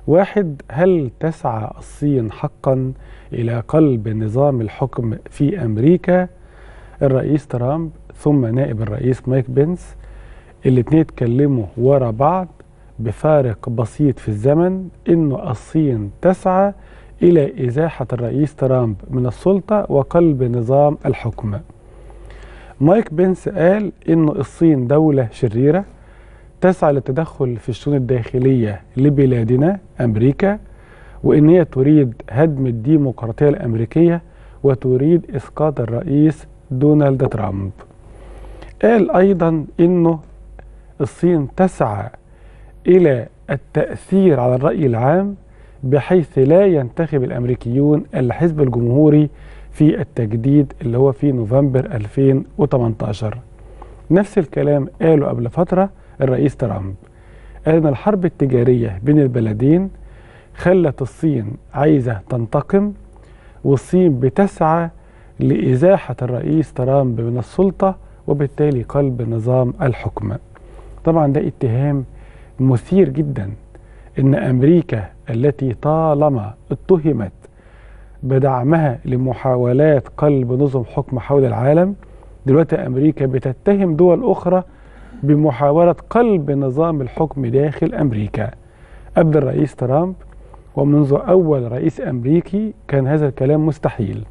واحد هل تسعى الصين حقا إلى قلب نظام الحكم في أمريكا الرئيس ترامب ثم نائب الرئيس مايك بنس الاثنين اتكلموا ورا بعض بفارق بسيط في الزمن انه الصين تسعى الى ازاحه الرئيس ترامب من السلطه وقلب نظام الحكم. مايك بنس قال انه الصين دوله شريره تسعى للتدخل في الشؤون الداخليه لبلادنا امريكا وان هي تريد هدم الديمقراطيه الامريكيه وتريد اسقاط الرئيس دونالد ترامب. قال ايضا انه الصين تسعى الى التاثير على الراي العام بحيث لا ينتخب الامريكيون الحزب الجمهوري في التجديد اللي هو في نوفمبر 2018 نفس الكلام قاله قبل فتره الرئيس ترامب قال ان الحرب التجاريه بين البلدين خلت الصين عايزه تنتقم والصين بتسعى لازاحه الرئيس ترامب من السلطه وبالتالي قلب نظام الحكم طبعا ده اتهام مثير جدا ان امريكا التي طالما اتهمت بدعمها لمحاولات قلب نظم حكم حول العالم دلوقتي امريكا بتتهم دول اخرى بمحاوله قلب نظام الحكم داخل امريكا قبل الرئيس ترامب ومنذ اول رئيس امريكي كان هذا الكلام مستحيل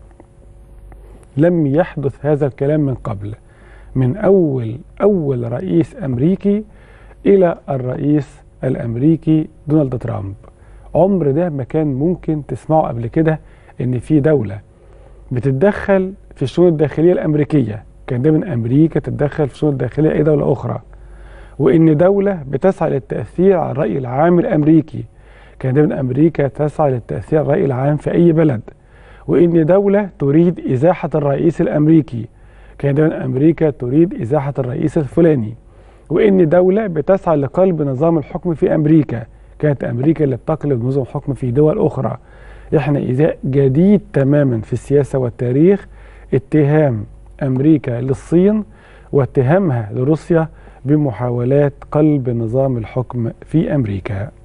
لم يحدث هذا الكلام من قبل من اول اول رئيس امريكي الى الرئيس الامريكي دونالد ترامب عمر ده ما كان ممكن تسمعه قبل كده ان في دوله بتتدخل في الشؤون الداخليه الامريكيه كان دايما امريكا تتدخل في الشؤون الداخليه اي دوله اخرى وان دوله بتسعى للتاثير على الراي العام الامريكي كان دايما امريكا تسعى للتاثير على الراي العام في اي بلد وان دوله تريد ازاحه الرئيس الامريكي كان دايما امريكا تريد ازاحه الرئيس الفلاني وان دوله بتسعى لقلب نظام الحكم في امريكا كانت امريكا اللي بتقلب نظام الحكم في دول اخرى احنا ايذاء جديد تماما في السياسه والتاريخ اتهام امريكا للصين واتهامها لروسيا بمحاولات قلب نظام الحكم في امريكا